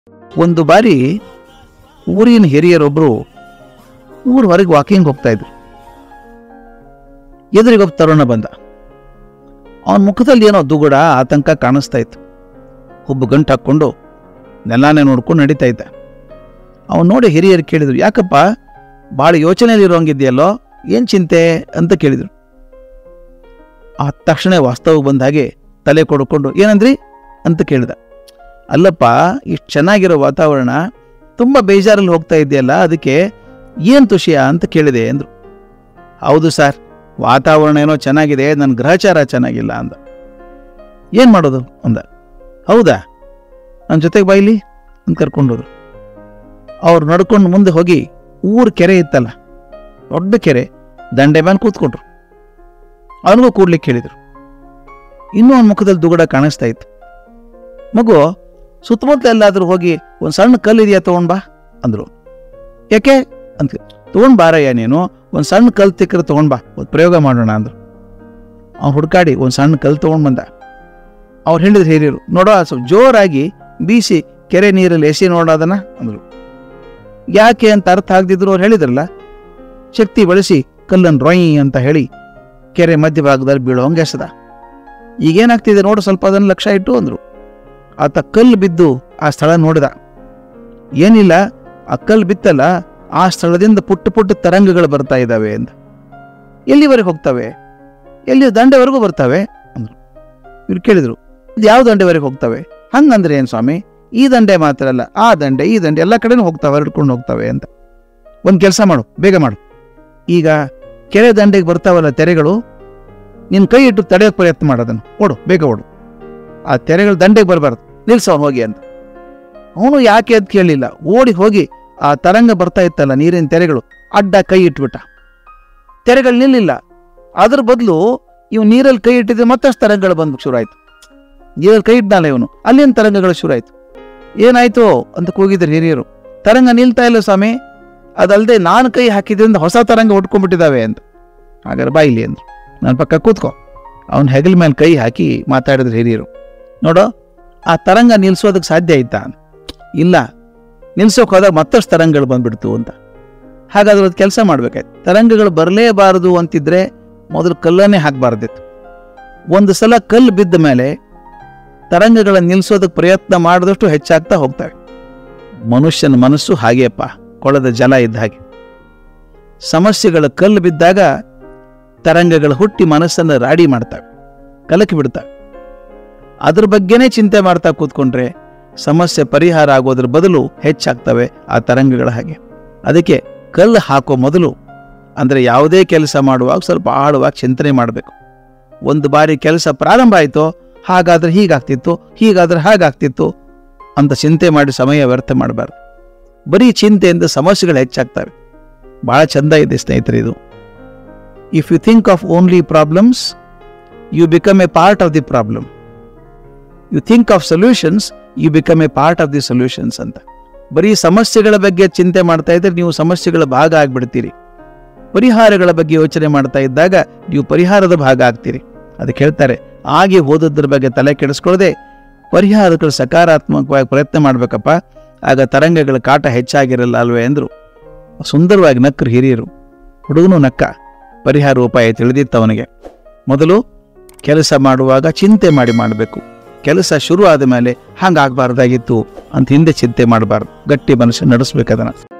ಒಂದು ಬಾರಿ ಊರಿನ ಹಿರಿಯರೊಬ್ಬರು ಊರ ಹೊರಗೆ ವಾಕಿಂಗ್ ಹೋಗ್ತಾ ಇದ್ರು ಎದುರಿಗೊಬ್ಬ ತರುಣ ಬಂದ ಅವನ ಮುಖದಲ್ಲಿ ಏನೋ ದುಗುಡ ಆತಂಕ ಕಾಣಿಸ್ತಾ ಇತ್ತು ಹುಬ್ಬು ಗಂಟು ಹಾಕ್ಕೊಂಡು ನೆಲಾನೇ ನೋಡ್ಕೊಂಡು ನಡೀತಾ ಇದ್ದ ಅವನು ನೋಡಿ ಹಿರಿಯರು ಕೇಳಿದ್ರು ಯಾಕಪ್ಪ ಭಾಳ ಯೋಚನೆಯಲ್ಲಿ ಇರೋಂಗಿದೆಯಲ್ಲೋ ಏನು ಚಿಂತೆ ಅಂತ ಕೇಳಿದ್ರು ಆ ತಕ್ಷಣ ವಾಸ್ತವಕ್ಕೆ ಬಂದ ಹಾಗೆ ತಲೆ ಕೊಡ್ಕೊಂಡು ಏನಂದ್ರಿ ಅಂತ ಕೇಳಿದ ಅಲ್ಲಪ್ಪ ಇಷ್ಟು ಚೆನ್ನಾಗಿರೋ ವಾತಾವರಣ ತುಂಬ ಬೇಜಾರಲ್ಲಿ ಹೋಗ್ತಾ ಇದೆಯಲ್ಲ ಅದಕ್ಕೆ ಏನು ತುಷಿಯ ಅಂತ ಕೇಳಿದೆ ಅಂದರು ಹೌದು ಸರ್ ವಾತಾವರಣ ಏನೋ ಚೆನ್ನಾಗಿದೆ ನನ್ನ ಗ್ರಹಚಾರ ಚೆನ್ನಾಗಿಲ್ಲ ಅಂದ ಏನು ಮಾಡೋದು ಅಂದ ಹೌದಾ ನನ್ನ ಜೊತೆಗೆ ಬಾಯಿಲಿ ಅಂತ ಕರ್ಕೊಂಡೋದ್ರು ಅವ್ರು ನಡ್ಕೊಂಡು ಮುಂದೆ ಹೋಗಿ ಊರ ಕೆರೆ ಇತ್ತಲ್ಲ ದೊಡ್ಡ ಕೆರೆ ದಂಡೆ ಮೇಲೆ ಕೂತ್ಕೊಂಡ್ರು ಅವನಿಗೂ ಕೂಡ್ಲಿಕ್ಕೆ ಹೇಳಿದರು ಇನ್ನೂ ಅವನ ಮುಖದಲ್ಲಿ ದುಗುಡ ಕಾಣಿಸ್ತಾ ಇತ್ತು ಮಗು ಸುತ್ತಮುತ್ತ ಎಲ್ಲಾದ್ರೂ ಹೋಗಿ ಒಂದು ಸಣ್ಣ ಕಲ್ಲು ಇದೆಯಾ ತಗೊಂಡ್ ಬಾ ಅಂದ್ರು ಯಾಕೆ ಅಂತ ತಗೊಂಡ್ ಬಾರಯ್ಯ ನೀನು ಒಂದು ಸಣ್ಣ ಕಲ್ಲು ತಿಕ್ಕರೆ ತಗೊಂಡ್ ಬಾ ಒಂದು ಪ್ರಯೋಗ ಮಾಡೋಣ ಅಂದ್ರು ಅವ್ನು ಹುಡ್ಕಾಡಿ ಒಂದು ಸಣ್ಣ ಕಲ್ಲು ತಗೊಂಡ್ ಬಂದ ಅವ್ರು ಹೇಳಿದ್ರು ಹಿರಿಯರು ನೋಡೋ ಸ್ವಲ್ಪ ಜೋರಾಗಿ ಬೀಸಿ ಕೆರೆ ನೀರಲ್ಲಿ ಎಸಿ ನೋಡೋದನ್ನ ಅಂದ್ರು ಯಾಕೆ ಅಂತ ಅರ್ಥ ಆಗದಿದ್ರು ಅವ್ರು ಹೇಳಿದ್ರಲ್ಲ ಶಕ್ತಿ ಬಳಸಿ ಕಲ್ಲನ್ನು ರೊಯ್ ಅಂತ ಹೇಳಿ ಕೆರೆ ಮಧ್ಯಭಾಗದಲ್ಲಿ ಬೀಳೋ ಹಂಗೆ ಎಸದ ಈಗೇನಾಗ್ತಿದೆ ನೋಡು ಸ್ವಲ್ಪ ಅದನ್ನು ಲಕ್ಷ್ಯ ಇಟ್ಟು ಅಂದ್ರು ಆತ ಕಲ್ಲು ಬಿದ್ದು ಆ ಸ್ಥಳ ನೋಡಿದ ಏನಿಲ್ಲ ಆ ಕಲ್ಲು ಬಿತ್ತಲ್ಲ ಆ ಸ್ಥಳದಿಂದ ಪುಟ್ಟ ಪುಟ್ಟ ತರಂಗಗಳು ಬರ್ತಾ ಇದ್ದಾವೆ ಅಂತ ಎಲ್ಲಿವರೆಗೆ ಹೋಗ್ತವೆ ಎಲ್ಲಿ ದಂಡೆವರೆಗೂ ಬರ್ತವೆ ಅಂದ್ರು ಇವ್ರು ಕೇಳಿದ್ರು ಇದು ಯಾವ ದಂಡೆವರೆಗೆ ಹೋಗ್ತವೆ ಹಂಗಂದ್ರೆ ಏನು ಸ್ವಾಮಿ ಈ ದಂಡೆ ಮಾತ್ರ ಅಲ್ಲ ಆ ದಂಡೆ ಈ ದಂಡೆ ಎಲ್ಲ ಕಡೆನೂ ಹೋಗ್ತಾವೆ ಹರಡ್ಕೊಂಡು ಹೋಗ್ತವೆ ಅಂತ ಒಂದು ಕೆಲಸ ಮಾಡು ಬೇಗ ಮಾಡು ಈಗ ಕೆರೆ ದಂಡೆಗೆ ಬರ್ತಾವಲ್ಲ ತೆರೆಗಳು ನಿನ್ನ ಕೈ ಇಟ್ಟು ತಡೆಯೋಕೆ ಪ್ರಯತ್ನ ಮಾಡೋದನ್ನು ಓಡು ಬೇಗ ಓಡು ಆ ತೆರೆಗಳು ದಂಡೆಗೆ ಬರಬಾರ್ದು ನಿಲ್ಸ ಅವ್ನು ಹೋಗಿ ಅಂತ ಅವನು ಯಾಕೆ ಅಂತ ಕೇಳಲಿಲ್ಲ ಓಡಿ ಹೋಗಿ ಆ ತರಂಗ ಬರ್ತಾ ಇತ್ತಲ್ಲ ನೀರಿನ ತೆರೆಗಳು ಅಡ್ಡ ಕೈ ಇಟ್ಬಿಟ್ಟ ತೆರೆಗಳು ನಿಲ್ಲಿಲ್ಲ ಅದ್ರ ಬದಲು ಇವ್ ನೀರಲ್ಲಿ ಕೈ ಇಟ್ಟಿದ್ರೆ ಮತ್ತಷ್ಟು ತರಂಗಗಳು ಬಂದು ಶುರು ಆಯ್ತು ನೀರಲ್ಲಿ ಕೈ ಇಟ್ನಲ್ಲ ಇವನು ಅಲ್ಲಿನ ತರಂಗಗಳು ಶುರು ಆಯ್ತು ಏನಾಯ್ತು ಅಂತ ಕೂಗಿದ್ರು ಹಿರಿಯರು ತರಂಗ ನಿಲ್ತಾ ಇಲ್ಲ ಸ್ವಾಮಿ ಅದಲ್ಲದೆ ನಾನು ಕೈ ಹಾಕಿದ್ರಿಂದ ಹೊಸ ತರಂಗ ಉಟ್ಕೊಂಡ್ಬಿಟ್ಟಿದ್ದಾವೆ ಅಂತ ಹಾಗಾದ್ರೆ ಬಾ ಇಲ್ಲಿ ಅಂದ್ರು ನನ್ನ ಪಕ್ಕ ಕೂತ್ಕೋ ಅವನ ಹೆಗಲ ಮೇಲೆ ಕೈ ಹಾಕಿ ಮಾತಾಡಿದ್ರು ಹಿರಿಯರು ನೋಡೋ ಆ ತರಂಗ ನಿಲ್ಸೋದಕ್ಕೆ ಸಾಧ್ಯ ಆಯ್ತಾ ಇಲ್ಲ ನಿಲ್ಸೋಕೆ ಹೋದಾಗ ಮತ್ತಷ್ಟು ತರಂಗಗಳು ಬಂದ್ಬಿಡ್ತು ಅಂತ ಹಾಗಾದ್ರೆ ಅದು ಕೆಲಸ ಮಾಡ್ಬೇಕಾಯ್ತು ತರಂಗಗಳು ಬರಲೇಬಾರದು ಅಂತಿದ್ರೆ ಮೊದಲು ಕಲ್ಲನ್ನೇ ಹಾಕಬಾರ್ದಿತ್ತು ಒಂದು ಸಲ ಕಲ್ಲು ಬಿದ್ದ ಮೇಲೆ ತರಂಗಗಳನ್ನು ನಿಲ್ಸೋದಕ್ಕೆ ಪ್ರಯತ್ನ ಮಾಡಿದಷ್ಟು ಹೆಚ್ಚಾಗ್ತಾ ಹೋಗ್ತವೆ ಮನುಷ್ಯನ ಮನಸ್ಸು ಹಾಗೆಯಪ್ಪ ಕೊಳದ ಜಲ ಇದ್ದ ಹಾಗೆ ಸಮಸ್ಯೆಗಳ ಕಲ್ಲು ಬಿದ್ದಾಗ ತರಂಗಗಳು ಹುಟ್ಟಿ ಮನಸ್ಸನ್ನು ರಾಡಿ ಮಾಡ್ತವೆ ಕಲಕಿ ಬಿಡ್ತವೆ ಅದ್ರ ಬಗ್ಗೆನೇ ಚಿಂತೆ ಮಾಡ್ತಾ ಕೂತ್ಕೊಂಡ್ರೆ ಸಮಸ್ಯೆ ಪರಿಹಾರ ಆಗೋದ್ರ ಬದಲು ಹೆಚ್ಚಾಗ್ತವೆ ಆ ತರಂಗಗಳ ಹಾಗೆ ಅದಕ್ಕೆ ಕಲ್ಲು ಹಾಕೋ ಮೊದಲು ಅಂದರೆ ಯಾವುದೇ ಕೆಲಸ ಮಾಡುವಾಗ ಸ್ವಲ್ಪ ಆಳವಾಗಿ ಚಿಂತನೆ ಮಾಡಬೇಕು ಒಂದು ಬಾರಿ ಕೆಲಸ ಪ್ರಾರಂಭ ಆಯಿತೋ ಹಾಗಾದ್ರೆ ಹೀಗಾಗ್ತಿತ್ತು ಹೀಗಾದ್ರೆ ಹಾಗಾಗ್ತಿತ್ತು ಅಂತ ಚಿಂತೆ ಮಾಡಿ ಸಮಯ ವ್ಯರ್ಥ ಮಾಡಬಾರ್ದು ಬರೀ ಚಿಂತೆಯಿಂದ ಸಮಸ್ಯೆಗಳು ಹೆಚ್ಚಾಗ್ತವೆ ಭಾಳ ಚಂದ ಇದೆ ಸ್ನೇಹಿತರೆ ಇದು if you think of only problems you become a part of the problem you think of solutions you become a part of the solutions ಅಂತ ಬರೀ ಸಮಸ್ಯೆಗಳ ಬಗ್ಗೆ ಚಿಂತೆ ಮಾಡ್ತಾ ಇದ್ರೆ ನೀವು ಸಮಸ್ಯೆಗಳ ಭಾಗ ಆಗ್ಬಿಡ್ತೀರಿ ಪರಿಹಾರಗಳ ಬಗ್ಗೆ ಯೋಚನೆ ಮಾಡ್ತಾ ಇದ್ದಾಗ ನೀವು ಪರಿಹಾರದ ಭಾಗ ಆಗ್ತೀರಿ ಅದಕ್ಕೆ ಹೇಳ್ತಾರೆ ಹಾಗೆ ಓದೋದ್ರ ಬಗ್ಗೆ ತಲೆ ಕೆಡಿಸ್ಕೊಳ್ಳದೆ ಪರಿಹಾರಗಳು ಸಕಾರಾತ್ಮಕವಾಗಿ ಪ್ರಯತ್ನ ಮಾಡ್ಬೇಕಪ್ಪ ಆಗ ತರಂಗಗಳ ಕಾಟ ಹೆಚ್ಚಾಗಿರಲ್ಲ ಅಲ್ವೇ ಅಂದ್ರು ಸುಂದರವಾಗಿ ನಕ್ಕರು ಹಿರಿಯರು ಹುಡುಗನು ನಕ್ಕ ಪರಿಹಾರ ಉಪಾಯ ತಿಳಿದಿತ್ತು ಅವನಿಗೆ ಮೊದಲು ಕೆಲಸ ಮಾಡುವಾಗ ಚಿಂತೆ ಮಾಡಿ ಮಾಡಬೇಕು ಕೆಲಸ ಶುರು ಆದ ಮೇಲೆ ಹಂಗಾಗಬಾರ್ದಾಗಿತ್ತು ಅಂತ ಹಿಂದೆ ಚಿಂತೆ ಮಾಡಬಾರ್ದು ಗಟ್ಟಿ ಮನುಷ್ಯ ನಡೆಸ್ಬೇಕು ಅದನ್ನ